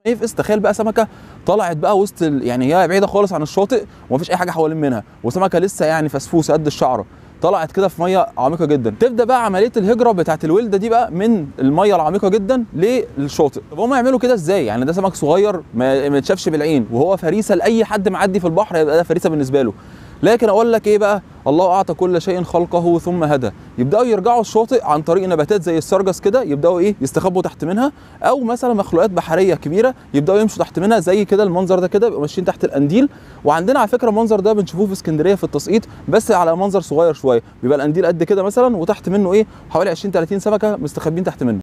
يفقس تخيل بقى سمكه طلعت بقى وسط ال- يعني هي بعيده خالص عن الشاطئ ومفيش اي حاجه حوالين منها وسمكه لسه يعني فسفوسه قد الشعره طلعت كده في ميه عميقه جدا تبدا بقى عمليه الهجره بتاعه الولده دي بقى من الميه العميقه جدا للشاطئ طب هم يعملوا كده ازاي يعني ده سمك صغير ما ما يتشافش بالعين وهو فريسه لاي حد معدي في البحر هيبقى ده فريسه بالنسبه له لكن اقول لك ايه بقى الله اعطى كل شيء خلقه ثم هدى يبداوا يرجعوا الشاطئ عن طريق نباتات زي السرجس كده يبداوا ايه يستخبوا تحت منها او مثلا مخلوقات بحريه كبيره يبداوا يمشوا تحت منها زي كده المنظر ده كده بيبقوا ماشيين تحت القنديل وعندنا على فكره المنظر ده بنشوفوه في اسكندريه في التسقيط بس على منظر صغير شويه بيبقى القنديل قد كده مثلا وتحت منه ايه حوالي 20 30 سمكه مستخبين تحت منه